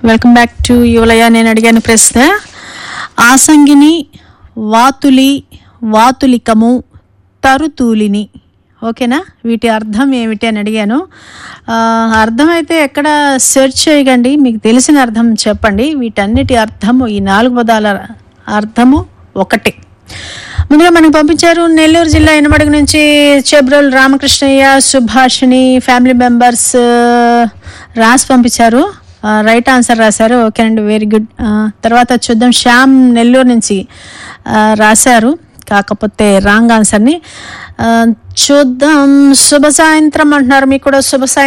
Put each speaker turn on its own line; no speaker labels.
welcome back to యువలయ నేను అడిగాను ప్రశ్న ఆసంగిని వాతులి వాతులికము తరుతూలిని ఓకేనా వీటి అర్థం ఏమిటి అని అడిగాను ఆ, అర్థం అయితే ఎక్కడ సెర్చ్ చేయకండి మీకు తెలిసిన అర్థం చెప్పండి వీటన్నిటి అర్థము ఈ నాలుగు పదాల అర్థము ఒకటే ముందుగా మనకు పంపించారు నెల్లూరు జిల్లా ఎనమడుగు నుంచి చెబ్రోల్ రామకృష్ణయ్య సుభాషిణి ఫ్యామిలీ మెంబర్స్ రాసి పంపించారు రైట్ ఆన్సర్ రాశారు ఓకే అండి వెరీ గుడ్ తర్వాత చూద్దాం శ్యామ్ నెల్లూరు నుంచి ఆ, రాశారు కాకపోతే రాంగ్ ఆన్సర్ని ఆ, చూద్దాం శుభ సాయంత్రం అంటున్నారు మీకు కూడా శుభ సాయంత్రం